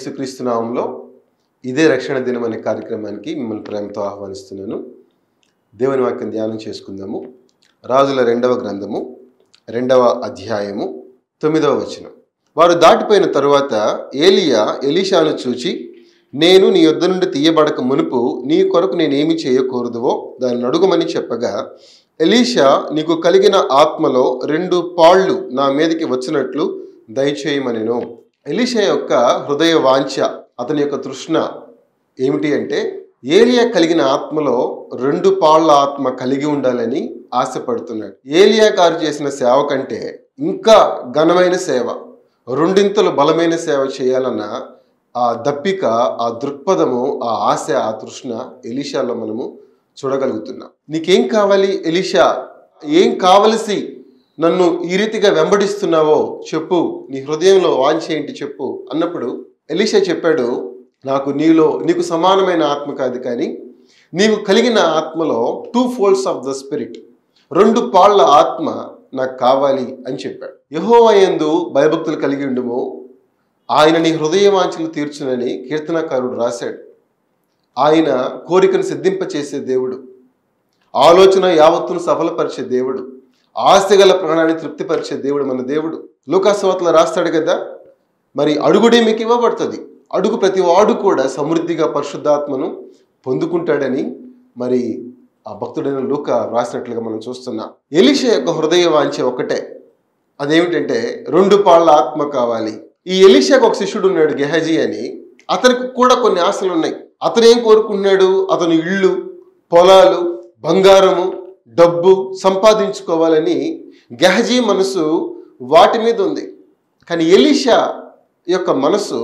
యేసుక్రీస్తు నామంలో ఇదే రక్షణ దినం అనే కార్యక్రమానికి మిమ్మల్ని ప్రేమతో ఆహ్వానిస్తున్నాను దేవుని వాక్యం ధ్యానం చేసుకుందాము రాజుల రెండవ గ్రంథము రెండవ అధ్యాయము తొమ్మిదవ వచనం వారు దాటిపోయిన తరువాత ఏలియా ఎలీషాను చూచి నేను నీ యొద్ద నుండి తీయబడక మునుపు నీ కొరకు నేనేమి చేయకూడదువో దాన్ని అడుగమని చెప్పగా ఎలీషా నీకు కలిగిన ఆత్మలో రెండు పాళ్ళు నా మీదకి వచ్చినట్లు దయచేయమనెను ఎలీషా యొక్క హృదయ వాంఛ అతని యొక్క తృష్ణ ఏమిటి అంటే ఏలియా కలిగిన ఆత్మలో రెండు పాళ్ళ ఆత్మ కలిగి ఉండాలని ఆశపడుతున్నాడు ఏలియా గారు చేసిన సేవ కంటే ఇంకా ఘనమైన సేవ రెండింతలు బలమైన సేవ చేయాలన్న ఆ దప్పిక ఆ దృక్పథము ఆ ఆశ ఆ తృష్ణ ఎలీషాలో మనము చూడగలుగుతున్నాం నీకేం కావాలి ఎలీషా ఏం కావలసి నన్ను ఈ రీతిగా వెంబడిస్తున్నావో చెప్పు నీ హృదయంలో వాంఛ ఏంటి చెప్పు అన్నప్పుడు ఎలీషా చెప్పాడు నాకు నీలో నీకు సమానమైన ఆత్మ కాదు కానీ నీవు కలిగిన ఆత్మలో two folds of the spirit రెండు పాళ్ళ ఆత్మ నాకు కావాలి అని చెప్పాడు యహోవయందు భయభక్తులు కలిగి ఉండుము ఆయన నీ హృదయ వాంఛలు తీర్చునని కీర్తనకారుడు రాశాడు ఆయన కోరికను సిద్ధింపచేసే దేవుడు ఆలోచన యావత్తును సఫలపరిచే దేవుడు ఆస్తిగల ప్రాణాన్ని తృప్తిపరిచే దేవుడు మన దేవుడు లోకాసవతలో రాస్తాడు కదా మరి అడుగుడే మీకు ఇవ్వబడుతుంది అడుగు ప్రతి వాడు కూడా సమృద్ధిగా పరిశుద్ధాత్మను పొందుకుంటాడని మరి ఆ భక్తుడైన లూక రాసినట్లుగా మనం చూస్తున్నాం ఎలిష యొక్క హృదయ వాంఛ ఒకటే అదేమిటంటే రెండు పాళ్ళ ఆత్మ కావాలి ఈ ఎలిషాకు ఒక శిష్యుడు ఉన్నాడు గెహజీ అని అతనికి కూడా కొన్ని ఆశలు ఉన్నాయి అతను ఏం కోరుకుంటున్నాడు అతను ఇళ్ళు పొలాలు బంగారము డబ్బు సంపాదించుకోవాలని గెహజీ మనసు వాటి మీద ఉంది కానీ ఎలీషా యొక్క మనసు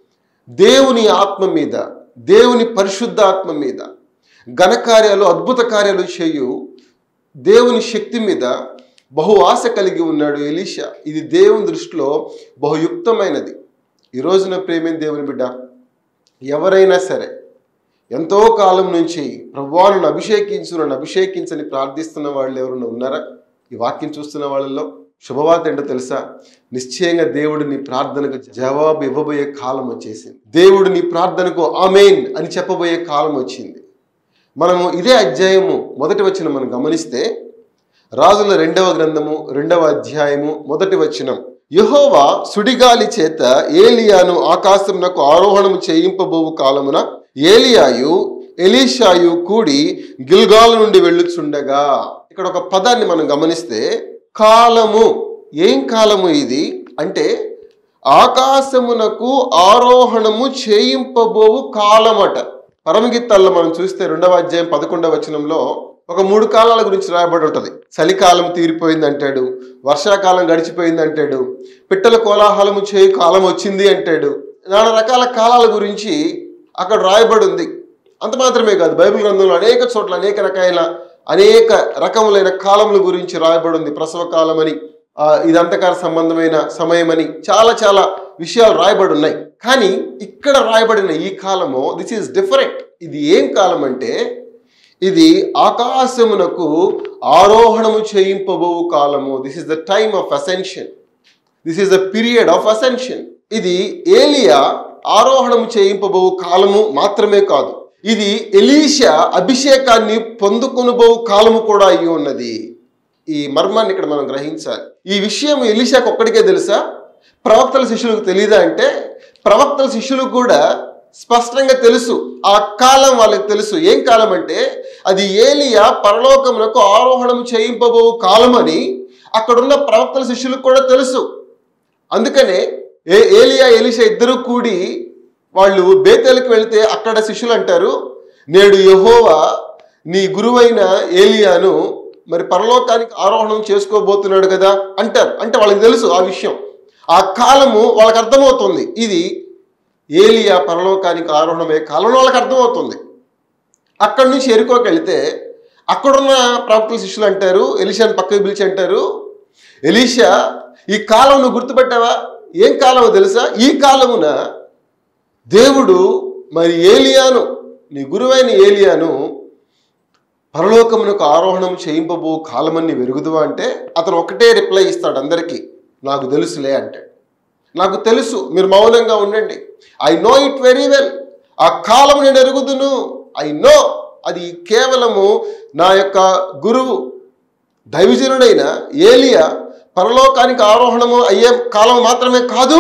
దేవుని ఆత్మ మీద దేవుని పరిశుద్ధ ఆత్మ మీద ఘనకార్యాలు అద్భుత కార్యాలు చేయు దేవుని శక్తి మీద బహు ఆశ కలిగి ఉన్నాడు ఎలీషా ఇది దేవుని దృష్టిలో బహుయుక్తమైనది ఈ రోజున ప్రేమైన దేవుని బిడ్డ ఎవరైనా సరే ఎంతో కాలం నుంచి ప్రభువాను అభిషేకించు నన్ను అభిషేకించని ప్రార్థిస్తున్న వాళ్ళు ఎవరైనా ఉన్నారా ఈ వాక్యం చూస్తున్న వాళ్ళల్లో శుభవార్త ఏంటో తెలుసా నిశ్చయంగా దేవుడు నీ ప్రార్థనకు జవాబు ఇవ్వబోయే కాలం వచ్చేసింది దేవుడు నీ ప్రార్థనకు ఆమెన్ అని చెప్పబోయే కాలం వచ్చింది మనము ఇదే అధ్యాయము మొదటి వచ్చిన మనం గమనిస్తే రాజుల రెండవ గ్రంథము రెండవ అధ్యాయము మొదటి వచనం యహోవా సుడిగాలి చేత ఏలియాను ఆకాశమునకు ఆరోహణము చేయింపబోవు కాలమున ఏలియాయు ఎలీషాయు కూడి గిల్గాల్ నుండి వెళ్ళుచుండగా ఇక్కడ ఒక పదాన్ని మనం గమనిస్తే కాలము ఏం కాలము ఇది అంటే ఆకాశమునకు ఆరోహణము చేయింపబోవు కాలమట పరమగీతాల్లో మనం చూస్తే రెండవ అధ్యాయం పదకొండవ వచనంలో ఒక మూడు కాలాల గురించి రాయబడి ఉంటుంది చలికాలం తీరిపోయింది అంటాడు వర్షాకాలం గడిచిపోయింది అంటాడు పిట్టల కోలాహలము చేయు కాలం వచ్చింది అంటాడు నానా రకాల కాలాల గురించి అక్కడ రాయబడి ఉంది అంత మాత్రమే కాదు బైబిల్ గ్రంథంలో అనేక చోట్ల అనేక రకాల అనేక రకములైన కాలముల గురించి రాయబడి ఉంది ప్రసవ కాలం అని ఆ, ఇది అంతకాల సంబంధమైన సమయం అని చాలా చాలా విషయాలు రాయబడి ఉన్నాయి కానీ ఇక్కడ రాయబడిన ఈ కాలము దిస్ ఈస్ డిఫరెంట్ ఇది ఏం కాలం అంటే ఇది ఆకాశమునకు ఆరోహణము చేయింపబోవు కాలము this is the time of ascension this is the period of ascension ఇది ఏలియా ఆరోహణము చేయింపబోవు కాలము మాత్రమే కాదు ఇది ఎలీషా అభిషేకాన్ని పొందుకొనుబోవు కాలము కూడా అయి ఉన్నది ఈ మర్మాన్ని ఇక్కడ మనం గ్రహించాలి ఈ విషయం ఎలీషాకు ఒక్కడికే తెలుసా ప్రవక్తల శిష్యులకు తెలియదా అంటే ప్రవక్తల శిష్యులకు కూడా స్పష్టంగా తెలుసు ఆ కాలం వాళ్ళకి తెలుసు ఏం కాలం అంటే అది ఏలియా పరలోకమునకు ఆరోహణం చేయింపబో కాలం అని అక్కడున్న ప్రవక్తల శిష్యులకు కూడా తెలుసు అందుకనే ఏ ఏలియా ఎలిషా ఇద్దరు కూడి వాళ్ళు బేతేలకు వెళ్తే అక్కడ శిష్యులు అంటారు నేడు యహోవా నీ గురువైన ఏలియాను మరి పరలోకానికి ఆరోహణం చేసుకోబోతున్నాడు కదా అంటారు అంటే వాళ్ళకి తెలుసు ఆ విషయం ఆ కాలము వాళ్ళకి అర్థమవుతుంది ఇది ఏలియా పరలోకానికి ఆరోహణమే కాలంలో వాళ్ళకి అర్థమవుతుంది అక్కడి నుంచి ఎరుకోకి వెళితే అక్కడున్న ప్రవక్తల శిష్యులు అంటారు ఎలిషాని పక్కకు పిలిచి అంటారు ఎలీషా ఈ కాలం నువ్వు గుర్తుపెట్టావా ఏం కాలమో తెలుసా ఈ కాలమున దేవుడు మరి ఏలియాను నీ గురువైన ఏలియాను పరలోకమునకు ఆరోహణం చేయింపబో కాలమని వెరుగుదువా అంటే అతను ఒకటే రిప్లై ఇస్తాడు అందరికీ నాకు తెలుసులే అంటాడు నాకు తెలుసు మీరు మౌనంగా ఉండండి I know it very well ఆ కాలం నేను ఎరుగుదును ఐ నో అది కేవలము నా యొక్క గురువు దైవజనుడైన ఏలియా పరలోకానికి ఆరోహణము అయ్యే కాలం మాత్రమే కాదు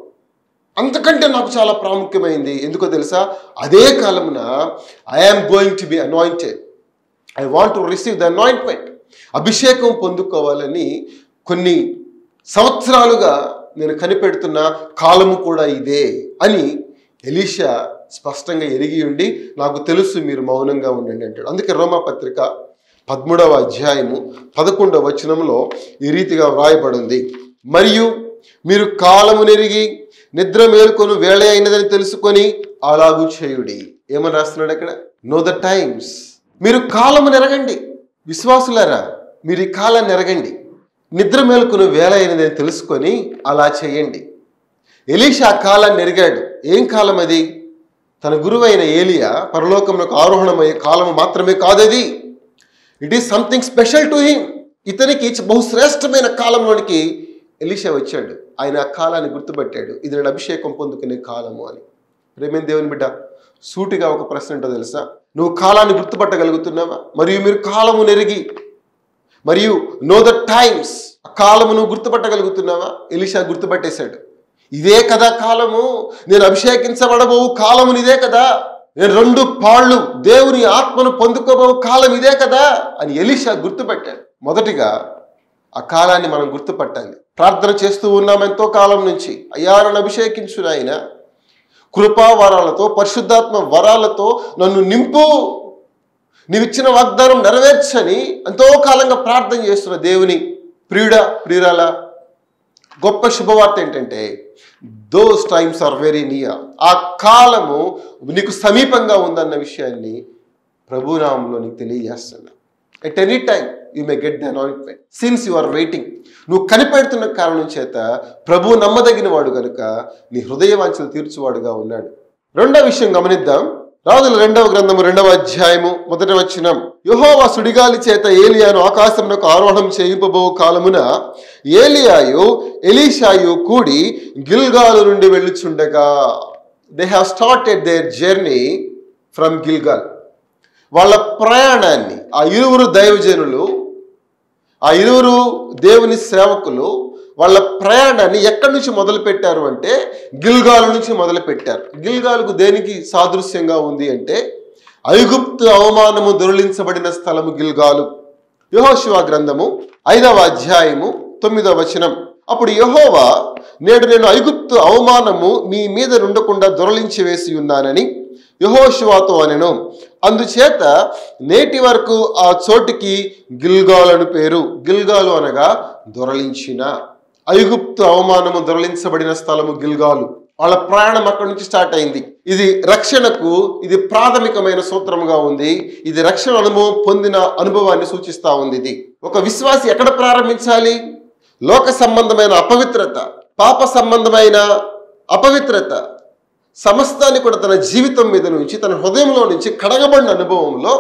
అంతకంటే నాకు చాలా ప్రాముఖ్యమైంది ఎందుకో తెలుసా అదే కాలమున I'm going to be anointed I want to receive the anointment అభిషేకం పొందుకోవాలని కొన్ని సంవత్సరాలుగా నేను కనిపెడుతున్న కాలము కూడా ఇదే అని ఎలీషా స్పష్టంగా ఎరిగి ఉండి నాకు తెలుసు మీరు మౌనంగా ఉండండి అంటాడు అందుకే రోమా పత్రిక పదమూడవ అధ్యాయము పదకొండవ వచనంలో ఈ రీతిగా వ్రాయబడింది మరియు మీరు కాలము నెరిగి నిద్ర మేల్కొను వేళ అయినదని తెలుసుకొని అలాగూ చేయుడి ఏమని రాస్తున్నాడు అక్కడ నో ద టైమ్స్ మీరు కాలము నెరగండి విశ్వాసులారా మీరు ఈ కాలాన్ని ఎరగండి నిద్ర మేల్కొను వేళ అయినదని తెలుసుకొని అలా చేయండి ఎలీషా ఆ కాలాన్ని ఎరిగాడు ఏం కాలం అది తన గురువైన ఏలియా పరలోకమునకు ఆరోహణమయ్యే కాలం మాత్రమే కాదది it is something special to him ఇతనికి బహుశ్రేష్టమైన కాలంలోనికి ఎలీషా వచ్చాడు ఆయన ఆ కాలాన్ని గుర్తుపట్టాడు ఇది నేను అభిషేకం పొందుకునే కాలము అని ప్రేమేం దేవుని బిడ్డ సూటిగా ఒక ప్రశ్న ఏంటో తెలుసా నువ్వు కాలాన్ని గుర్తుపట్టగలుగుతున్నావా మరియు మీరు కాలము నెరిగి మరియు నో ద టైమ్స్ ఆ కాలము నువ్వు గుర్తుపట్టగలుగుతున్నావా ఎలీషా గుర్తుపట్టేశాడు ఇదే కదా కాలము నేను అభిషేకించబడబో కాలము ఇదే కదా నేను రెండు పాళ్ళు దేవుని ఆత్మను పొందుకోబో కాలం ఇదే కదా అని ఎలీషా గుర్తుపట్టాడు మొదటిగా ఆ కాలాన్ని మనం గుర్తుపట్టాలి ప్రార్థన చేస్తూ ఉన్నాం ఎంతో కాలం నుంచి అయ్యా నన్ను అభిషేకించు నాయన కృపా వరాలతో పరిశుద్ధాత్మ వరాలతో నన్ను నింపు నీవిచ్చిన వాగ్దానం నెరవేర్చని ఎంతో కాలంగా ప్రార్థన చేస్తున్న దేవుని ప్రియుడ ప్రియురాల గొప్ప శుభవార్త ఏంటంటే those times are very near ఆ కాలము నీకు సమీపంగా ఉందన్న విషయాన్ని ప్రభునామంలో నీకు తెలియజేస్తున్నా at any time you may get the anointment since you are waiting నువ్వు కనిపెడుతున్న కారణం చేత ప్రభు నమ్మదగిన వాడు కనుక నీ హృదయ వాంఛలు తీర్చువాడుగా ఉన్నాడు రెండో విషయం గమనిద్దాం రాజుల రెండవ గ్రంథము రెండవ అధ్యాయము మొదటి వచ్చినం యహోవా సుడిగాలి చేత ఏలియాను ఆకాశమునకు ఆరోహణం చేయింపబో కాలమున ఏలియాయు ఎలీషాయు కూడి గిల్గాలు నుండి వెళ్ళుచుండగా they have started their journey from Gilgal వాళ్ళ ప్రయాణాన్ని ఆ ఇరువురు దైవజనులు ఆ ఇరువురు దేవుని సేవకులు వాళ్ళ ప్రయాణాన్ని ఎక్కడి నుంచి మొదలు పెట్టారు అంటే గిల్గాలు నుంచి మొదలు పెట్టారు గిల్గాలుకు దేనికి సాదృశ్యంగా ఉంది అంటే ఐగుప్తు అవమానము దొరిలించబడిన స్థలము గిల్గాలు యహోశివ గ్రంథము ఐదవ అధ్యాయము తొమ్మిదవ వచనం అప్పుడు యహోవా నేడు నేను ఐగుప్తు అవమానము మీ మీద నుండకుండా దొరలించి వేసి ఉన్నానని యహోశివాతో అనెను అందుచేత నేటి వరకు ఆ చోటికి గిల్గాల్ అని పేరు గిల్గాలు అనగా దొరలించిన ఐగుప్తు అవమానము దొరలించబడిన స్థలము గిల్గాలు వాళ్ళ ప్రయాణం అక్కడి నుంచి స్టార్ట్ అయింది ఇది రక్షణకు ఇది ప్రాథమికమైన సూత్రముగా ఉంది ఇది రక్షణ అనుభవం పొందిన అనుభవాన్ని సూచిస్తా ఉంది ఇది ఒక విశ్వాసి ఎక్కడ ప్రారంభించాలి లోక సంబంధమైన అపవిత్రత పాప సంబంధమైన అపవిత్రత సమస్తాన్ని కూడా తన జీవితం మీద నుంచి తన హృదయంలో నుంచి కడగబడిన అనుభవంలో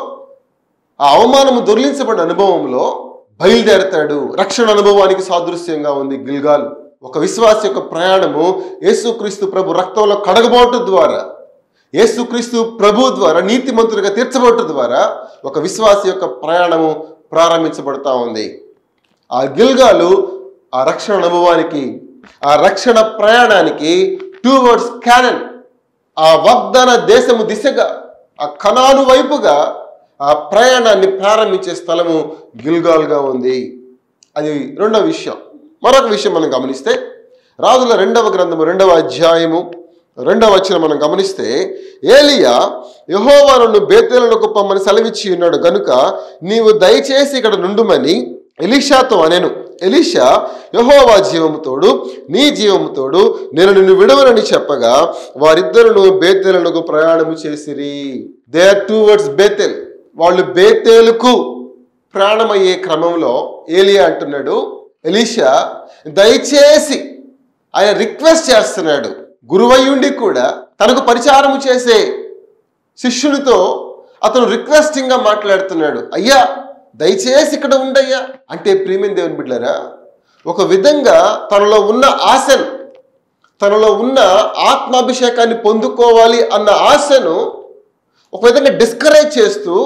ఆ అవమానము దొర్లించబడిన అనుభవంలో బయలుదేరతాడు రక్షణ అనుభవానికి సాదృశ్యంగా ఉంది గిల్గాల్ ఒక విశ్వాస యొక్క ప్రయాణము యేసుక్రీస్తు ప్రభు రక్తంలో కడగబోటు ద్వారా యేసుక్రీస్తు ప్రభు ద్వారా నీతిమంతుడిగా తీర్చబోటు ద్వారా ఒక విశ్వాస యొక్క ప్రయాణము ప్రారంభించబడతా ఉంది ఆ గిల్గాలు ఆ రక్షణ అనుభవానికి ఆ రక్షణ ప్రయాణానికి టూ వర్డ్స్ క్యానన్ ఆ వాగ్దాన దేశము దిశగా ఆ కణాను వైపుగా ఆ ప్రయాణాన్ని ప్రారంభించే స్థలము గిల్గాల్గా ఉంది అది రెండవ విషయం మరొక విషయం మనం గమనిస్తే రాజుల రెండవ గ్రంథము రెండవ అధ్యాయము రెండవ వచ్చిన మనం గమనిస్తే ఏలియా యహోవా నన్ను బేతేలకు పొమ్మని సెలవిచ్చి ఉన్నాడు గనుక నీవు దయచేసి ఇక్కడ నుండుమని ఎలీషాతో అనెను ఎలీషా యహోవా జీవము తోడు నీ జీవము తోడు నేను నిన్ను విడవనని చెప్పగా వారిద్దరును బేతేలకు ప్రయాణము చేసిరి they are towards Bethel వాళ్ళు బేతేలుకు ప్రాణమయ్యే క్రమంలో ఏలియా అంటున్నాడు ఎలీషా దయచేసి ఆయన రిక్వెస్ట్ చేస్తున్నాడు గురువయ్యుండి కూడా తనకు పరిచారము చేసే శిష్యునితో అతను రిక్వెస్టింగ్గా మాట్లాడుతున్నాడు అయ్యా దయచేసి ఇక్కడ ఉండయ్యా అంటే ప్రియమైన దేవుని బిడ్డలారా ఒక విధంగా తనలో ఉన్న ఆశను తనలో ఉన్న ఆత్మాభిషేకాన్ని పొందుకోవాలి అన్న ఆశను ఒక విధంగా డిస్కరేజ్ చేస్తూ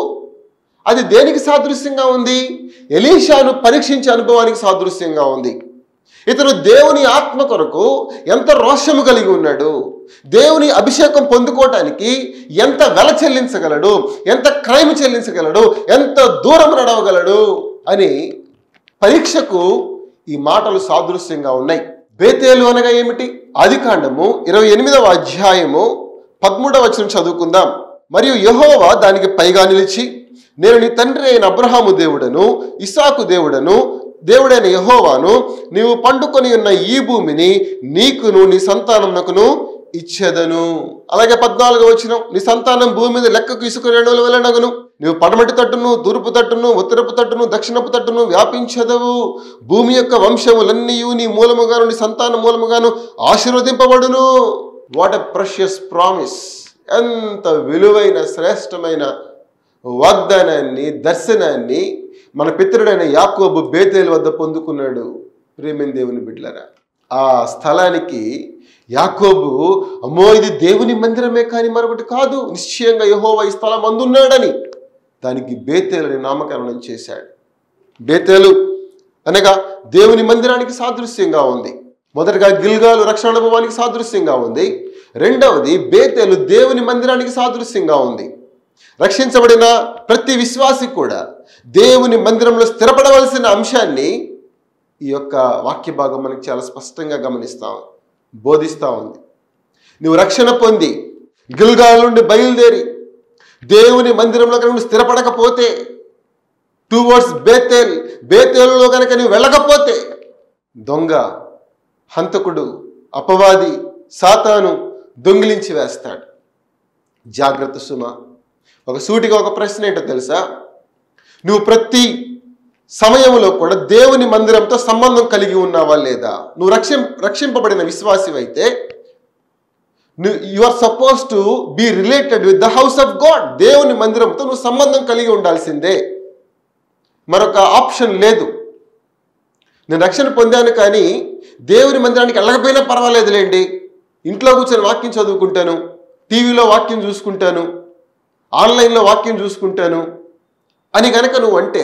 అది దేనికి సాదృశ్యంగా ఉంది ఎలీషాను పరీక్షించే అనుభవానికి సాదృశ్యంగా ఉంది ఇతను దేవుని ఆత్మ కొరకు ఎంత రోషము కలిగి ఉన్నాడు దేవుని అభిషేకం పొందుకోవటానికి ఎంత వెల చెల్లించగలడు ఎంత క్రైమ్ చెల్లించగలడు ఎంత దూరం నడవగలడు అని పరీక్షకు ఈ మాటలు సాదృశ్యంగా ఉన్నాయి బేతేలు అనగా ఏమిటి ఆదికాండము ఇరవై ఎనిమిదవ అధ్యాయము పదమూడవ వచనం చదువుకుందాం మరియు యెహోవా దానికి పైగా నిలిచి నేను నీ తండ్రి అయిన అబ్రహాము దేవుడను ఇసాకు దేవుడను దేవుడైన యెహోవాను నీవు పండుకొని ఉన్న ఈ భూమిని నీకును నీ సంతానమునకును ఇచ్చేదను అలాగే పద్నాలుగు వచ్చిన నీ సంతానం భూమి మీద లెక్కకు ఇసుక రేణువుల వెళ్ళనగును నీవు పడమటి తట్టును తూర్పు తట్టును ఉత్తరపు తట్టును దక్షిణపు తట్టును వ్యాపించదవు భూమి యొక్క వంశములన్నీ నీ మూలముగాను నీ సంతాన మూలముగాను ఆశీర్వదింపబడును వాట్ ఎ ప్రెషియస్ ప్రామిస్ ఎంత విలువైన శ్రేష్టమైన వాగ్దానాన్ని దర్శనాన్ని మన పితరుడైన యాకోబు బేతేలు వద్ద పొందుకున్నాడు ప్రేమిన్ దేవుని బిడ్డలరా ఆ స్థలానికి యాకోబు అమ్మో ఇది దేవుని మందిరమే కానీ మరొకటి కాదు నిశ్చయంగా యహోవా ఈ స్థలం అందున్నాడని దానికి బేతేలని నామకరణం చేశాడు బేతేలు అనగా దేవుని మందిరానికి సాదృశ్యంగా ఉంది మొదటగా గిల్గాలు రక్షణ అనుభవానికి సాదృశ్యంగా ఉంది రెండవది బేతేలు దేవుని మందిరానికి సాదృశ్యంగా ఉంది రక్షించబడిన ప్రతి విశ్వాసి కూడా దేవుని మందిరంలో స్థిరపడవలసిన అంశాన్ని ఈ యొక్క వాక్య భాగం మనకి చాలా స్పష్టంగా గమనిస్తాం బోధిస్తూ ఉంది నువ్వు రక్షణ పొంది గిల్గాల నుండి బయలుదేరి దేవుని మందిరంలో కనుక నువ్వు స్థిరపడకపోతే టువర్డ్స్ బేతేల్ బేతేలులో కనుక నువ్వు వెళ్ళకపోతే దొంగ హంతకుడు అపవాది సాతాను దొంగిలించి వేస్తాడు జాగ్రత్త సుమ ఒక సూటిగా ఒక ప్రశ్న ఏంటో తెలుసా నువ్వు ప్రతి సమయంలో కూడా దేవుని మందిరంతో సంబంధం కలిగి ఉన్నావా లేదా నువ్వు రక్షిం రక్షింపబడిన విశ్వాసివైతే you are suppose to be related with the house of God దేవుని మందిరంతో నువ్వు సంబంధం కలిగి ఉండాల్సిందే మరొక ఆప్షన్ లేదు నేను రక్షణ పొందాను కానీ దేవుని మందిరానికి వెళ్ళకపోయినా పర్వాలేదులేండి ఇంట్లో కూర్చొని వాక్యం చదువుకుంటాను టీవీలో వాక్యం చూసుకుంటాను ఆన్లైన్లో వాక్యం చూసుకుంటాను అని కనుక నువ్వు అంటే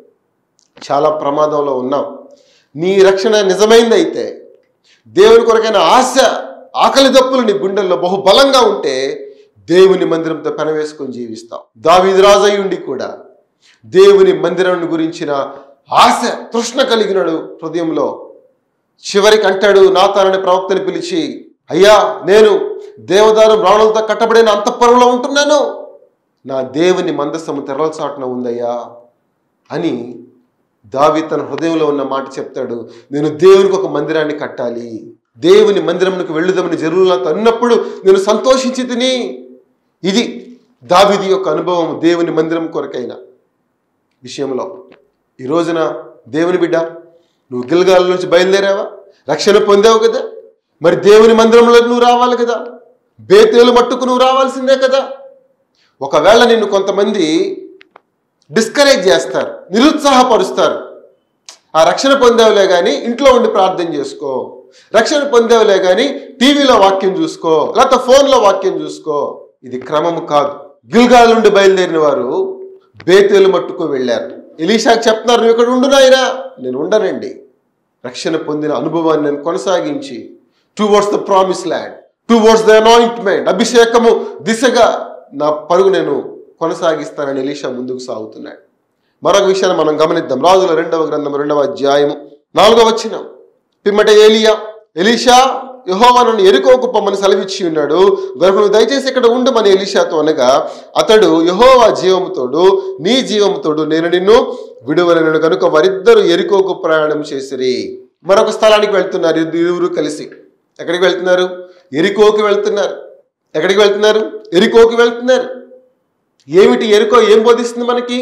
చాలా ప్రమాదంలో ఉన్నావు నీ రక్షణ నిజమైందైతే దేవుని కొరకైన ఆశ ఆకలి దప్పులు నీ గుండెల్లో బహుబలంగా ఉంటే దేవుని మందిరంతో పెనవేసుకొని జీవిస్తావు దావీదు రాజై ఉండి కూడా దేవుని మందిరం గురించిన ఆశ తృష్ణ కలిగినాడు హృదయంలో చివరికి అంటాడు నాతానని ప్రవక్తని పిలిచి అయ్యా నేను దేవదారు బ్రాహ్మణులతో కట్టబడిన అంతఃపురంలో ఉంటున్నాను నా దేవుని మందస్సము తెరల చాటున ఉందయ్యా అని దావి తన హృదయంలో ఉన్న మాట చెప్తాడు నేను దేవునికి ఒక మందిరాన్ని కట్టాలి దేవుని మందిరమునకు వెళ్ళుదామని జరువులతో అన్నప్పుడు నేను సంతోషించి తిని ఇది దావిది యొక్క అనుభవం దేవుని మందిరం కొరకైన విషయంలో ఈ రోజున దేవుని బిడ్డ నువ్వు గిల్గాల నుంచి బయలుదేరావా రక్షణ పొందావు కదా మరి దేవుని మందిరంలోకి నువ్వు రావాలి కదా బేతేలు మట్టుకు నువ్వు రావాల్సిందే కదా ఒకవేళ నిన్ను కొంతమంది డిస్కరేజ్ చేస్తారు నిరుత్సాహపరుస్తారు ఆ రక్షణ పొందేవులే కానీ ఇంట్లో ఉండి ప్రార్థన చేసుకో రక్షణ పొందేవులే కానీ టీవీలో వాక్యం చూసుకో లేకపోతే ఫోన్లో వాక్యం చూసుకో ఇది క్రమము కాదు గిల్గాల్ నుండి బయలుదేరిన వారు బేతేలు మట్టుకు వెళ్ళారు ఎలీషాకి చెప్తున్నారు నువ్వు ఇక్కడ ఉండు నాయనా నేను ఉండనండి రక్షణ పొందిన అనుభవాన్ని నేను కొనసాగించి towards the promise land towards the anointment అభిషేకము దిశగా నా పరుగు నేను కొనసాగిస్తానని ఎలీషా ముందుకు సాగుతున్నాడు మరొక విషయాన్ని మనం గమనిద్దాం రాజుల రెండవ గ్రంథం రెండవ అధ్యాయము నాలుగవ వచ్చిన పిమ్మట ఏలియా ఎలీషా యహోవా నన్ను ఎరుకోకు పొమ్మని సెలవిచ్చి ఉన్నాడు గనుక నువ్వు దయచేసి ఇక్కడ ఉండమని ఎలీషాతో అనగా అతడు యహోవా జీవముతోడు నీ జీవముతోడు నేను నిన్ను విడువలను కనుక వారిద్దరు ఎరుకోకు ప్రయాణం చేసిరి మరొక స్థలానికి వెళ్తున్నారు ఇద్దరు- ఇరువురు కలిసి ఎక్కడికి వెళ్తున్నారు ఎరికోకి వెళ్తున్నారు ఎక్కడికి వెళ్తున్నారు ఎరికోకి వెళ్తున్నారు ఏమిటి ఎరుకో ఏం బోధిస్తుంది మనకి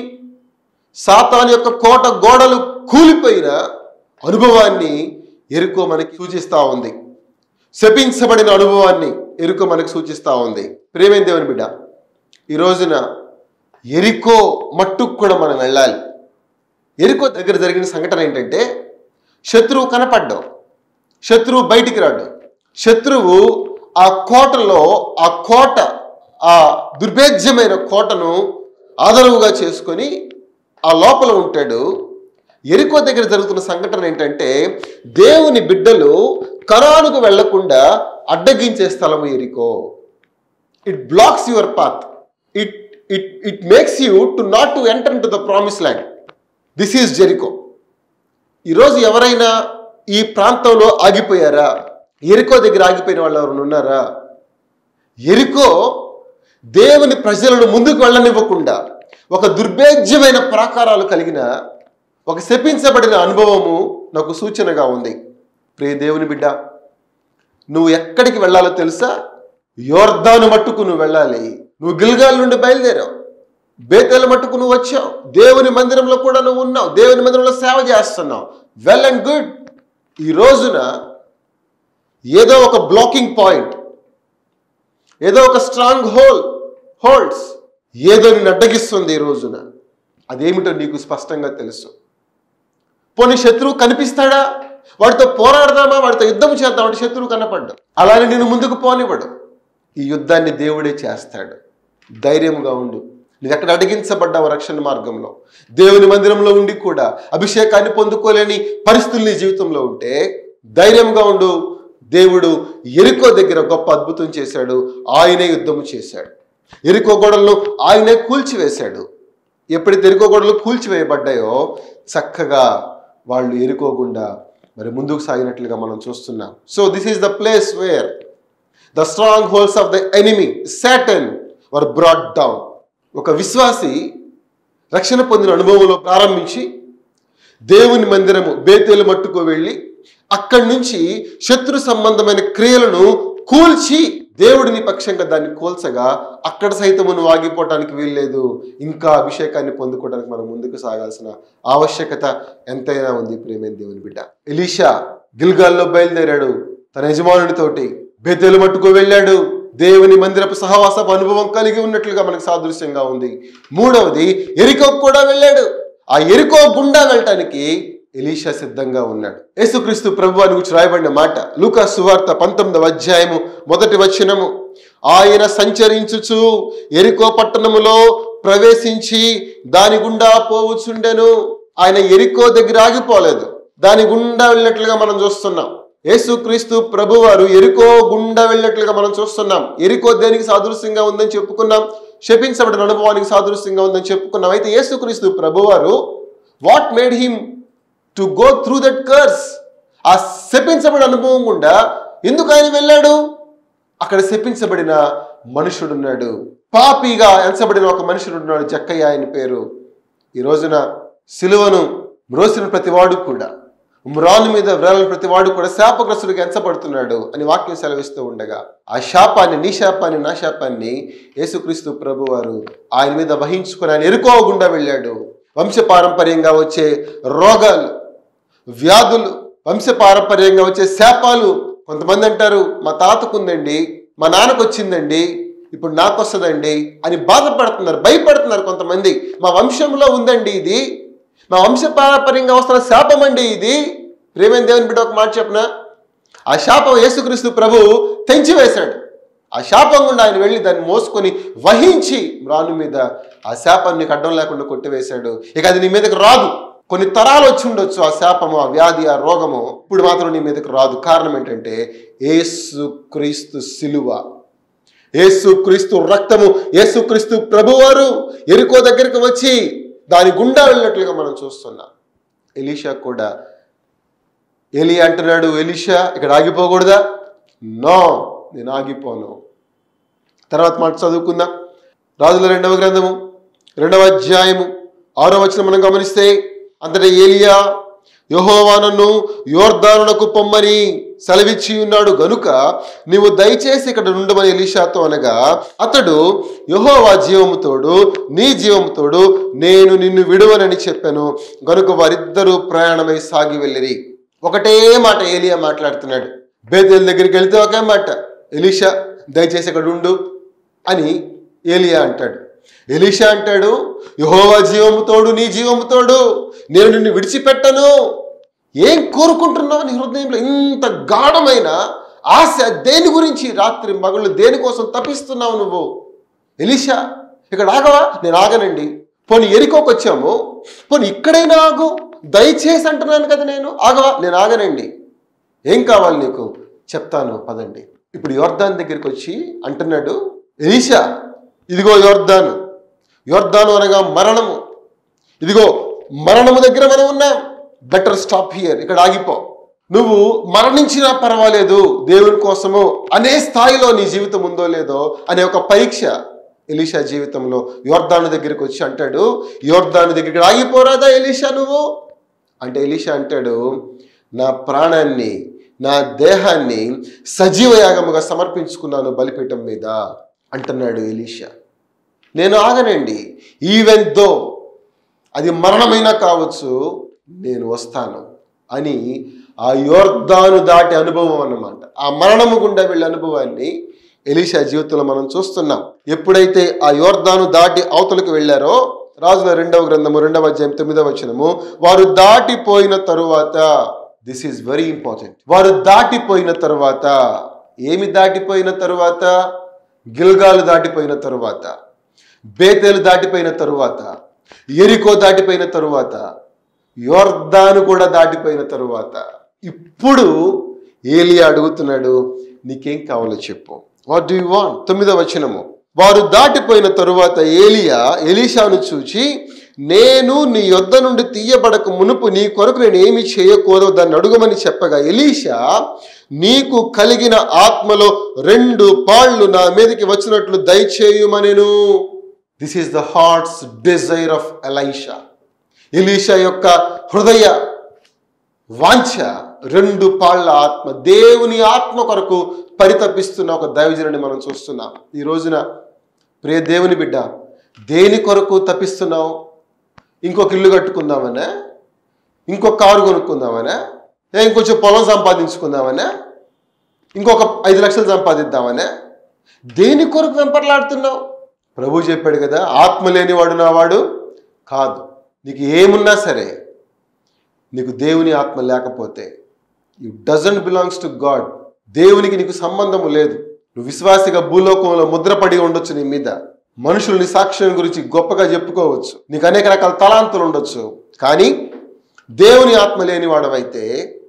సాతాన్ యొక్క కోట గోడలు కూలిపోయిన అనుభవాన్ని ఎరుకో మనకి సూచిస్తూ ఉంది శపించబడిన అనుభవాన్ని ఎరుకో మనకి సూచిస్తూ ఉంది ప్రేమేం దేవుని బిడ్డ ఈ రోజున ఎరికో మట్టుకు కూడా మనం వెళ్ళాలి ఎరికో దగ్గర జరిగిన సంఘటన ఏంటంటే శత్రువు కనపడ్డం శత్రువు బయటికి రాడు శత్రువు ఆ కోటలో ఆ కోట ఆ దుర్భేద్యమైన కోటను ఆదరవుగా చేసుకొని ఆ లోపల ఉంటాడు ఎరికో దగ్గర జరుగుతున్న సంఘటన ఏంటంటే దేవుని బిడ్డలు కరానుకు వెళ్లకుండా అడ్డగించే స్థలము ఎరికో it blocks your path it it it makes you to not to enter in to the promise land this is Jericho ఈరోజు ఎవరైనా ఈ ప్రాంతంలో ఆగిపోయారా ఎరికో దగ్గర ఆగిపోయిన వాళ్ళు ఎవరైనా ఉన్నారా ఎరికో దేవుని ప్రజలను ముందుకు వెళ్ళనివ్వకుండా ఒక దుర్భేద్యమైన ప్రాకారాలు కలిగిన ఒక శపించబడిన అనుభవము నాకు సూచనగా ఉంది ప్రియ దేవుని బిడ్డ నువ్వు ఎక్కడికి వెళ్ళాలో తెలుసా యోర్ధాను మట్టుకు నువ్వు వెళ్ళాలి నువ్వు గిల్గాల్ నుండి బయలుదేరావు బేతేల మట్టుకు నువ్వు వచ్చావు దేవుని మందిరంలో కూడా నువ్వు ఉన్నావు దేవుని మందిరంలో సేవ చేస్తున్నావు వెల్ అండ్ గుడ్ ఈ రోజున ఏదో ఒక బ్లాకింగ్ పాయింట్ ఏదో ఒక స్ట్రాంగ్ హోల్ హోల్డ్స్ ఏదో నిన్ను అడ్డగిస్తుంది ఈ రోజున అదేమిటో నీకు స్పష్టంగా తెలుసు పోనీ శత్రువు కనిపిస్తాడా వాడితో పోరాడదామా వాడితో యుద్ధం చేద్దాం అంటే శత్రువు కనపడ్డు అలానే నేను ముందుకు పోనివ్వడు ఈ యుద్ధాన్ని దేవుడే చేస్తాడు ధైర్యంగా ఉండు నువ్వు ఎక్కడ అడిగించబడ్డావు రక్షణ మార్గంలో దేవుని మందిరంలో ఉండి కూడా అభిషేకాన్ని పొందుకోలేని పరిస్థితులు నీ జీవితంలో ఉంటే ధైర్యంగా ఉండు దేవుడు ఎరుకో దగ్గర గొప్ప అద్భుతం చేశాడు ఆయనే యుద్ధము చేశాడు ఎరుకో గోడలను ఆయనే కూల్చివేశాడు ఎప్పుడైతే ఎరుకో గోడలు కూల్చివేయబడ్డాయో చక్కగా వాళ్ళు ఎరుకోకుండా మరి ముందుకు సాగినట్లుగా మనం చూస్తున్నాం so this is the place where the strongholds of the enemy Satan were brought down ఒక విశ్వాసి రక్షణ పొందిన అనుభవంలో ప్రారంభించి దేవుని మందిరము బేతేలు మట్టుకు వెళ్ళి అక్కడి నుంచి శత్రు సంబంధమైన క్రియలను కూల్చి దేవుడిని పక్షంగా దాన్ని కూల్చగా అక్కడ సైతము నువ్వు ఆగిపోవటానికి వీల్లేదు ఇంకా అభిషేకాన్ని పొందుకోవడానికి మనం ముందుకు సాగాల్సిన ఆవశ్యకత ఎంతైనా ఉంది ప్రేమైన దేవుని బిడ్డ ఎలీషా గిల్గాల్లో బయలుదేరాడు తన యజమానుడితోటి బేతేలు మట్టుకు వెళ్ళాడు దేవుని మందిరపు సహవాసపు అనుభవం కలిగి ఉన్నట్లుగా మనకు సాదృశ్యంగా ఉంది మూడవది ఎరికో కూడా వెళ్ళాడు ఆ ఎరికో గుండా వెళ్ళటానికి ఎలీషా సిద్ధంగా ఉన్నాడు యేసుక్రీస్తు ప్రభు అని గురించి రాయబడిన మాట లూకా సువార్త పంతొమ్మిదవ అధ్యాయము మొదటి వచనము ఆయన సంచరించుచు ఎరికో పట్టణములో ప్రవేశించి దాని గుండా పోవచ్చుండెను ఆయన ఎరికో దగ్గర ఆగిపోలేదు దాని గుండా వెళ్ళినట్లుగా మనం చూస్తున్నాం యేసుక్రీస్తు ప్రభువారు ఎరికో గుండా వెళ్ళినట్లుగా మనం చూస్తున్నాం ఎరికో దేనికి సాదృశ్యంగా ఉందని చెప్పుకున్నాం శపించబడిన అనుభవానికి సాదృశ్యంగా ఉందని చెప్పుకున్నాం అయితే యేసుక్రీస్తు ప్రభువారు what made him to go through that curse ఆ శపించబడిన అనుభవం గుండా ఎందుకు ఆయన వెళ్ళాడు అక్కడ శపించబడిన మనుషుడున్నాడు పాపిగా ఎంచబడిన ఒక మనుషుడు ఉన్నాడు జక్కయ్య ఆయన పేరు ఈ రోజున సిలువను మ్రోసిన ప్రతివాడు కూడా మ్రాను మీద వ్రేలిన ప్రతివాడు కూడా శాపగ్రస్తుడిగా ఎంచబడుతున్నాడు అని వాక్యం సెలవిస్తూ ఉండగా ఆ శాపాన్ని నీ శాపాన్ని నా శాపాన్ని యేసుక్రీస్తు ప్రభు వారు ఆయన మీద వహించుకుని ఆయన ఎరుకోకుండా వెళ్ళాడు వంశపారంపర్యంగా వచ్చే రోగాలు వ్యాధులు వంశపారంపర్యంగా వచ్చే శాపాలు కొంతమంది అంటారు మా తాతకు ఉందండి మా నాన్నకు వచ్చిందండి ఇప్పుడు నాకు వస్తుందండి అని బాధపడుతున్నారు భయపడుతున్నారు కొంతమంది మా వంశంలో ఉందండి ఇది మా వంశపారంపర్యంగా వస్తున్న శాపం అండి ఇది ప్రేమైన దేవుని బిడ్డ ఒక మాట చెప్పిన ఆ శాపం యేసుక్రీస్తు ప్రభు తెంచివేశాడు ఆ శాపం గుండా ఆయన వెళ్ళి దాన్ని మోసుకొని వహించి మ్రాను మీద ఆ శాపాన్ని నీకు అడ్డం లేకుండా కొట్టివేశాడు ఇక అది నీ మీదకి రాదు కొన్ని తరాలు వచ్చి ఉండొచ్చు ఆ శాపము ఆ వ్యాధి ఆ రోగము ఇప్పుడు మాత్రం నీ మీదకి రాదు కారణం ఏంటంటే ఏసు క్రీస్తు సిలువ యేసు క్రీస్తు రక్తము యేసు క్రీస్తు ప్రభువారు ఎరుకో దగ్గరికి వచ్చి దాని గుండా వెళ్ళినట్లుగా మనం చూస్తున్నాం ఎలీషా కూడా ఎలి అంటున్నాడు ఎలీషా ఇక్కడ ఆగిపోకూడదా నో నేను ఆగిపోను తర్వాత మాట చదువుకుందాం రాజుల రెండవ గ్రంథము రెండవ అధ్యాయము ఆరో వచనం మనం గమనిస్తే అంతటా ఏలియా యహోవానను యోర్దానునకు పొమ్మని సెలవిచ్చి ఉన్నాడు గనుక నీవు దయచేసి ఇక్కడ నుండమని ఎలీషాతో అనగా అతడు యహోవా జీవముతోడు నీ జీవముతోడు నేను నిన్ను విడువనని చెప్పాను గనుక వారిద్దరూ ప్రయాణమై సాగి వెళ్ళిరి ఒకటే మాట ఏలియా మాట్లాడుతున్నాడు బేతేల్ దగ్గరికి వెళ్తే ఒకే మాట ఎలీషా దయచేసి ఇక్కడ ఉండు అని ఏలియా అంటాడు ఎలీషా అంటాడు యహోవా జీవముతోడు నీ జీవముతోడు నేను నిన్ను విడిచిపెట్టను ఏం కోరుకుంటున్నావు నీ హృదయంలో ఇంత గాఢమైన ఆశ దేని గురించి రాత్రి మగళ్ళు దేనికోసం తప్పిస్తున్నావు నువ్వు ఎలీషా ఇక్కడ ఆగవా నేను ఆగనండి పోనీ ఎరికోకి వచ్చాము పోనీ ఇక్కడైనా ఆగు దయచేసి అంటున్నాను కదా నేను ఆగవా నేను ఆగనండి ఏం కావాలి నీకు చెప్తాను పదండి ఇప్పుడు యోర్దాన్ దగ్గరికి వచ్చి అంటున్నాడు ఎలీషా ఇదిగో యోర్దాను యోర్దాను అనగా మరణము ఇదిగో మరణము దగ్గర మనం ఉన్నాం బెటర్ స్టాప్ హియర్ ఇక్కడ ఆగిపో నువ్వు మరణించినా పర్వాలేదు దేవుని కోసము అనే స్థాయిలో నీ జీవితం ఉందో లేదో అనే ఒక పరీక్ష ఎలీషా జీవితంలో యోర్దాను దగ్గరికి వచ్చి అంటాడు యోర్దాను దగ్గరికి ఆగిపోరాదా ఎలీషా నువ్వు అంటే ఎలీషా అంటాడు నా ప్రాణాన్ని నా దేహాన్ని సజీవ యాగముగా సమర్పించుకున్నాను బలిపీఠం మీద అంటున్నాడు ఎలీషా నేను ఆగనండి ఈవెన్ దో అది మరణమైనా కావచ్చు నేను వస్తాను అని ఆ యోర్దాను దాటి అనుభవం అన్నమాట ఆ మరణము గుండా వెళ్ళే అనుభవాన్ని ఎలీషా జీవితంలో మనం చూస్తున్నాం ఎప్పుడైతే ఆ యోర్దాను దాటి అవతలకు వెళ్ళారో రాజుల రెండవ గ్రంథము రెండవ అధ్యాయం తొమ్మిదవ వచనము వారు దాటిపోయిన తరువాత దిస్ ఈజ్ వెరీ ఇంపార్టెంట్ వారు దాటిపోయిన తరువాత ఏమి దాటిపోయిన తరువాత గిల్గాలు దాటిపోయిన తరువాత బేతేలు దాటిపోయిన తరువాత ఎరికో దాటిపోయిన తరువాత యోర్దాను కూడా దాటిపోయిన తరువాత ఇప్పుడు ఏలియా అడుగుతున్నాడు నీకేం కావాలో చెప్పు వాట్ డూ యూ వాంట్ తొమ్మిదవ వచనము వారు దాటిపోయిన తరువాత ఏలియా ఎలీషాను చూచి నేను నీ యొద్ద నుండి తీయబడక మునుపు నీ కొరకు నేను ఏమి చేయకూడదు దాన్ని అడుగమని చెప్పగా ఎలీషా నీకు కలిగిన ఆత్మలో రెండు పాళ్ళు నా మీదకి వచ్చినట్లు దయచేయుమనెను this is the hearts desire of Elisha ఎలీషా యొక్క హృదయ వాంఛ రెండు పాళ్ళ ఆత్మ దేవుని ఆత్మ కొరకు పరితపిస్తున్న ఒక దైవజనుని మనం చూస్తున్నాం ఈ రోజున ప్రియ దేవుని బిడ్డ దేని కొరకు తప్పిస్తున్నావు ఇంకొక ఇల్లు కట్టుకుందామనే ఇంకొక కారు కొనుక్కుందామనే ఏ ఇంకొంచెం పొలం సంపాదించుకుందామనే ఇంకొక ఐదు లక్షలు సంపాదిద్దామనే దేని కొరకు వెంపర్లాడుతున్నావు ప్రభు చెప్పాడు కదా ఆత్మ లేనివాడు నావాడు కాదు నీకు ఏమున్నా సరే నీకు దేవుని ఆత్మ లేకపోతే you doesn't belongs to God దేవునికి నీకు సంబంధము లేదు నువ్వు విశ్వాసిగా భూలోకంలో ముద్రపడి ఉండొచ్చు నీ మీద మనుషులు నీ సాక్ష్యం గురించి గొప్పగా చెప్పుకోవచ్చు నీకు అనేక రకాల తలాంతులు ఉండొచ్చు కానీ దేవుని ఆత్మ లేని వాడవైతే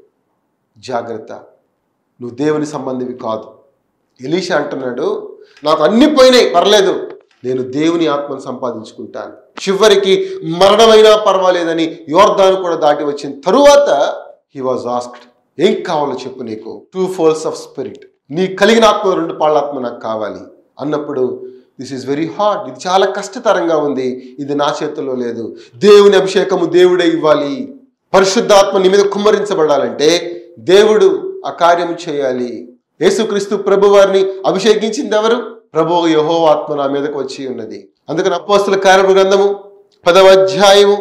జాగ్రత్త నువ్వు దేవుని సంబంధివి కాదు ఎలీషా అంటున్నాడు నాకు అన్ని పోయినాయి పర్లేదు నేను దేవుని ఆత్మను సంపాదించుకుంటాను చివరికి మరణమైనా పర్వాలేదని యోర్దాను కూడా దాటి వచ్చిన తరువాత హీ వాజ్ ఆస్క్డ్ ఏం కావాలో చెప్పు నీకు టూ ఫోల్స్ ఆఫ్ స్పిరిట్ నీ కలిగిన ఆత్మ రెండు పాళ్ళ ఆత్మ నాకు కావాలి అన్నప్పుడు దిస్ ఈజ్ వెరీ హార్డ్ ఇది చాలా కష్టతరంగా ఉంది ఇది నా చేతుల్లో లేదు దేవుని అభిషేకము దేవుడే ఇవ్వాలి పరిశుద్ధాత్మ నీ మీద కుమ్మరించబడాలంటే దేవుడు ఆ కార్యం చేయాలి యేసుక్రీస్తు ప్రభు వారిని అభిషేకించింది ఎవరు ప్రభు యహో ఆత్మ నా మీదకు వచ్చి ఉన్నది అందుకని అపోస్తుల కార్యము గ్రంథము పదవ అధ్యాయము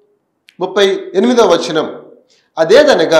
ముప్పై ఎనిమిదవ వచనం అదేదనగా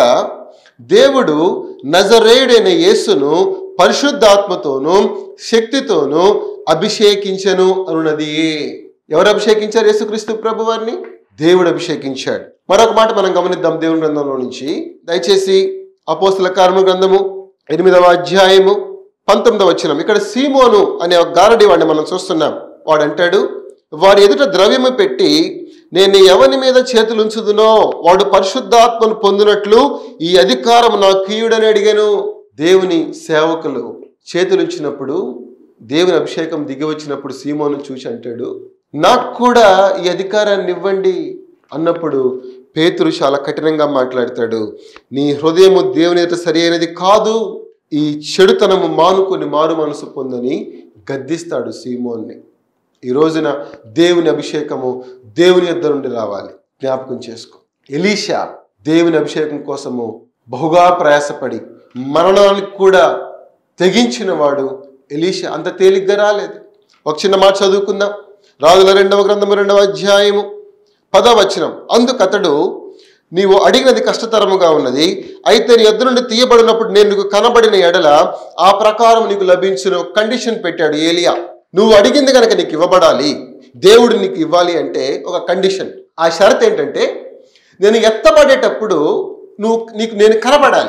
దేవుడు నజరేయుడైన యేసును పరిశుద్ధాత్మతోనూ శక్తితోనూ అభిషేకించను అనున్నది ఎవరు అభిషేకించారు యేసుక్రీస్తు ప్రభు వారిని దేవుడు అభిషేకించాడు మరొక మాట మనం గమనిద్దాం దేవుని గ్రంథంలో నుంచి దయచేసి అపోస్తుల కార్మ గ్రంథము ఎనిమిదవ అధ్యాయము పంతొమ్మిదవ వచనం ఇక్కడ సీమోను అనే ఒక గారడి వాడిని మనం చూస్తున్నాం వాడు అంటాడు వారి ఎదుట ద్రవ్యము పెట్టి నేను ఎవని మీద చేతులు ఉంచుదునో వాడు పరిశుద్ధాత్మను పొందినట్లు ఈ అధికారం నా కీయుడని అడిగాను దేవుని సేవకులు చేతులుంచినప్పుడు దేవుని అభిషేకం దిగి వచ్చినప్పుడు సీమోను చూసి అంటాడు నాకు కూడా ఈ అధికారాన్ని ఇవ్వండి అన్నప్పుడు పేతురు చాలా కఠినంగా మాట్లాడతాడు నీ హృదయము దేవుని ఎదుట సరి అయినది కాదు ఈ చెడుతనము మానుకొని మారు మనసు పొందని గద్దిస్తాడు సీమోన్ని ఈ రోజున దేవుని అభిషేకము దేవుని యొద్ద నుండి రావాలి జ్ఞాపకం చేసుకో ఎలీషా దేవుని అభిషేకం కోసము బహుగా ప్రయాసపడి మరణానికి కూడా తెగించిన వాడు ఎలీషా అంత తేలిగ్గా రాలేదు ఒక చిన్న మాట చదువుకుందాం రాజుల రెండవ గ్రంథము రెండవ అధ్యాయము పదవచనం అందుకతడు నీవు అడిగినది కష్టతరముగా ఉన్నది అయితే నీ ఎద్దు నుండి తీయబడినప్పుడు నేను నీకు కనబడిన ఎడల ఆ ప్రకారం నీకు లభించిన కండిషన్ పెట్టాడు ఏలియా నువ్వు అడిగింది కనుక నీకు ఇవ్వబడాలి దేవుడు నీకు ఇవ్వాలి అంటే ఒక కండిషన్ ఆ షరత్ ఏంటంటే నేను ఎత్తబడేటప్పుడు నువ్వు నీకు నేను కనబడాలి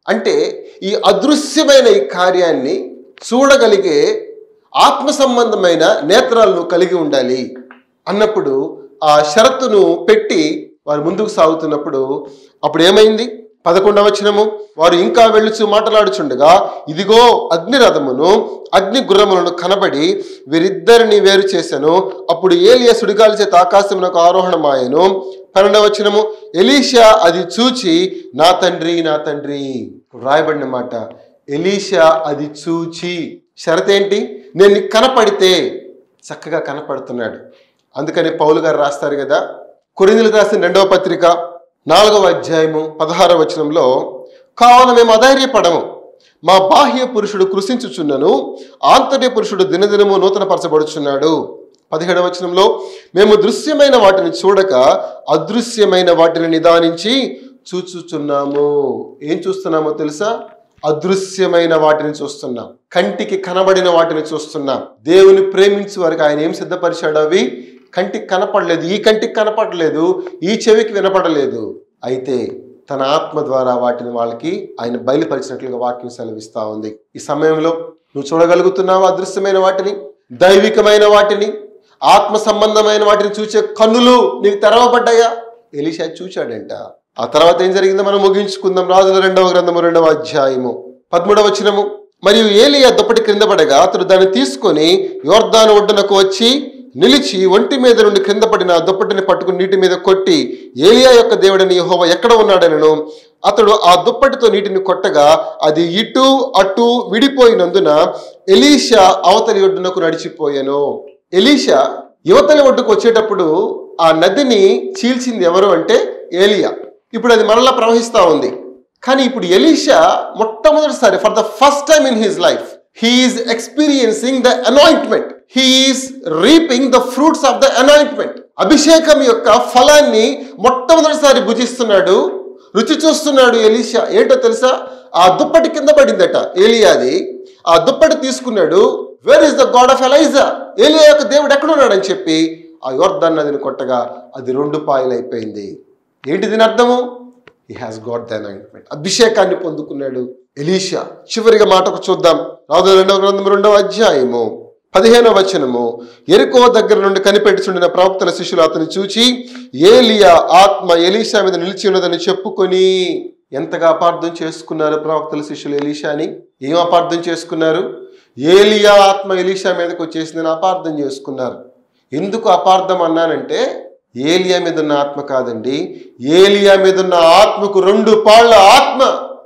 అంటే ఈ అదృశ్యమైన ఈ కార్యాన్ని చూడగలిగే ఆత్మ సంబంధమైన నేత్రాలను కలిగి ఉండాలి అన్నప్పుడు ఆ షరతును పెట్టి వారు ముందుకు సాగుతున్నప్పుడు అప్పుడు ఏమైంది పదకొండవ వచనము వారు ఇంకా వెళ్ళుచు మాట్లాడుచుండగా ఇదిగో అగ్నిరథమును అగ్ని గుర్రములను కనబడి వీరిద్దరిని వేరు చేశాను అప్పుడు ఏలియా సుడిగాలి చేత ఆకాశమునకు ఆరోహణమాయను పన్నెండవ వచనము ఎలీషా అది చూచి నా తండ్రి నా తండ్రి ఇప్పుడు రాయబడిన మాట ఎలీషా అది చూచి షరత్ ఏంటి నేను నీకు కనపడితే చక్కగా కనపడుతున్నాడు అందుకని పౌలు గారు రాస్తారు కదా కొరిందులకు రాసిన రెండవ పత్రిక నాలుగవ అధ్యాయము పదహారవ వచనంలో కావున మేము అధైర్యపడము మా బాహ్య పురుషుడు కృషించుచున్నను ఆంతర్య పురుషుడు దినదినము నూతనపరచబడుచున్నాడు పదిహేడవ వచనంలో మేము దృశ్యమైన వాటిని చూడక అదృశ్యమైన వాటిని నిదానించి చూచుచున్నాము ఏం చూస్తున్నామో తెలుసా అదృశ్యమైన వాటిని చూస్తున్నాం కంటికి కనబడిన వాటిని చూస్తున్నాం దేవుని ప్రేమించే వారికి ఆయన ఏం సిద్ధపరిచాడు అవి కంటికి కనపడలేదు ఈ కంటికి కనపడలేదు ఈ చెవికి వినపడలేదు అయితే తన ఆత్మ ద్వారా వాటిని వాళ్ళకి ఆయన బయలుపరిచినట్లుగా వాక్యం సెలవిస్తా ఉంది ఈ సమయంలో నువ్వు చూడగలుగుతున్నావు అదృశ్యమైన వాటిని దైవికమైన వాటిని ఆత్మ సంబంధమైన వాటిని చూసే కన్నులు నీకు తెరవబడ్డాయా ఎలీషా చూచాడంట ఆ తర్వాత ఏం జరిగిందో మనం ముగించుకుందాం రాజుల రెండవ గ్రంథము రెండవ అధ్యాయము పదమూడవ వచనము మరియు ఏలియా దుప్పటి క్రింద పడగా అతడు దాన్ని తీసుకొని యోర్దాను ఒడ్డునకు వచ్చి నిలిచి ఒంటి మీద నుండి క్రింద పడిన ఆ దుప్పటిని పట్టుకుని నీటి మీద కొట్టి ఏలియా యొక్క దేవుడని యెహోవా ఎక్కడ ఉన్నాడనను అతడు ఆ దుప్పటితో నీటిని కొట్టగా అది ఇటు అటు విడిపోయినందున ఎలీషా అవతలి ఒడ్డునకు నడిచిపోయాను ఎలీషా యువతలి ఒడ్డుకు వచ్చేటప్పుడు ఆ నదిని చీల్చింది ఎవరు అంటే ఏలియా ఇప్పుడు అది మరలా ప్రవహిస్తా ఉంది కానీ ఇప్పుడు ఎలీషా మొట్టమొదటిసారి for the first time in his life he is experiencing the anointment he is reaping the fruits of the anointment అభిషేకం యొక్క ఫలాన్ని మొట్టమొదటిసారి భుజిస్తున్నాడు రుచి చూస్తున్నాడు ఎలీషా ఏంటో తెలుసా ఆ దుప్పటి కింద పడిందట ఏలియాది ఆ దుప్పటి తీసుకున్నాడు where is the God of Elijah ఏలియా యొక్క దేవుడు ఎక్కడున్నాడని చెప్పి ఆ యోర్ధన్ నదిని కొట్టగా అది రెండు పాయలు అయిపోయింది ఏంటి దీని అర్థము he has got the anointment అభిషేకాన్ని పొందుకున్నాడు ఎలీషా చివరిగా మాటకు చూద్దాం రాదు రెండవ గ్రంథం రెండవ అధ్యాయము పదిహేనవ వచనము ఎరుకో దగ్గర నుండి కనిపెట్టుచుండిన ప్రవక్తల శిష్యులు అతను చూచి ఏలియా ఆత్మ ఎలీషా మీద నిలిచి ఉన్నదని చెప్పుకొని ఎంతగా అపార్థం చేసుకున్నారు ప్రవక్తల శిష్యులు ఎలీషాని ఏం అపార్థం చేసుకున్నారు ఏలియా ఆత్మ ఎలీషా మీదకి వచ్చేసిందని అపార్థం చేసుకున్నారు ఎందుకు అపార్థం అన్నానంటే ఏలియా మీద ఉన్న ఆత్మ కాదండి ఏలియా మీద ఉన్న ఆత్మకు రెండు పాళ్ళ ఆత్మ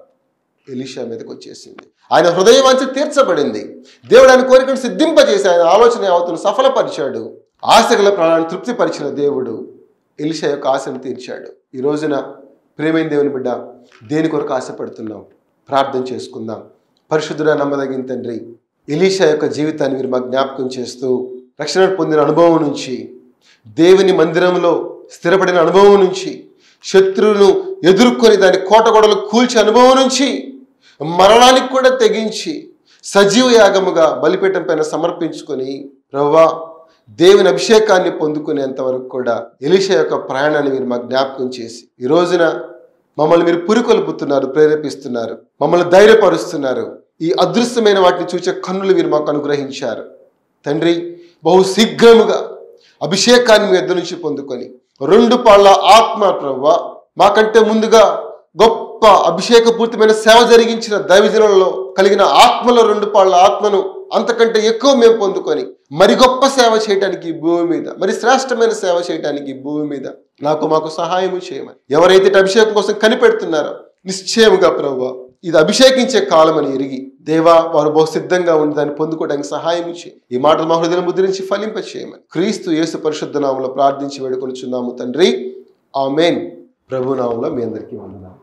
ఎలీషా మీదకి వచ్చేసింది ఆయన హృదయవాంఛ తీర్చబడింది దేవుడు ఆయన కోరికను సిద్ధింపజేసి ఆయన ఆలోచన యావత్తును సఫలపరిచాడు ఆశగల ప్రాణాన్ని తృప్తిపరిచిన దేవుడు ఎలిషా యొక్క ఆశను తీర్చాడు ఈ రోజున ప్రేమైన దేవుని బిడ్డ దేని కొరకు ఆశపడుతున్నాం ప్రార్థన చేసుకుందాం పరిశుద్ధుడ నమ్మదగిన తండ్రి ఎలీషా యొక్క జీవితాన్ని మీరు మాకు జ్ఞాపకం చేస్తూ రక్షణ పొందిన అనుభవం నుంచి దేవుని మందిరంలో స్థిరపడిన అనుభవం నుంచి శత్రువును ఎదుర్కొని దాని కోటగొడలు కూల్చే అనుభవం నుంచి మరణానికి కూడా తెగించి సజీవ యాగముగా బలిపీఠం పైన సమర్పించుకొని ప్రవ్వా దేవుని అభిషేకాన్ని పొందుకునేంత వరకు కూడా ఎలిషా యొక్క ప్రయాణాన్ని మీరు మాకు జ్ఞాపకం చేసి ఈ రోజున మమ్మల్ని మీరు పురికొల్పుతున్నారు ప్రేరేపిస్తున్నారు మమ్మల్ని ధైర్యపరుస్తున్నారు ఈ అదృశ్యమైన వాటిని చూచే కన్నులు మీరు మాకు అనుగ్రహించారు తండ్రి బహు శీఘ్రముగా అభిషేకాన్ని మీ ఎద్దు నుంచి పొందుకొని రెండు పాళ్ళ ఆత్మ ప్రవ్వ మాకంటే ముందుగా గొప్ప అభిషేకపూర్తమైన సేవ జరిగించిన దైవజనులలో కలిగిన ఆత్మలో రెండు పాళ్ళ ఆత్మను అంతకంటే ఎక్కువ మేము పొందుకొని మరి గొప్ప సేవ చేయడానికి ఈ భూమి మీద మరి శ్రేష్టమైన సేవ చేయడానికి ఈ భూమి మీద నాకు మాకు సహాయము చేయమని ఎవరైతే ఇటు అభిషేకం కోసం కనిపెడుతున్నారో నిశ్చయముగా ప్రభు ఇది అభిషేకించే కాలం అని ఎరిగి దేవా వారు బహు సిద్ధంగా ఉండి దాన్ని పొందుకోవడానికి సహాయం చేయి ఈ మాటలు మా హృదయం ముద్రించి ఫలింప చేయమని క్రీస్తు యేసు పరిశుద్ధ నామంలో ప్రార్థించి వేడుకొనిచున్నాము తండ్రి ఆమెన్ ప్రభు నామంలో మీ అందరికీ వందనాలు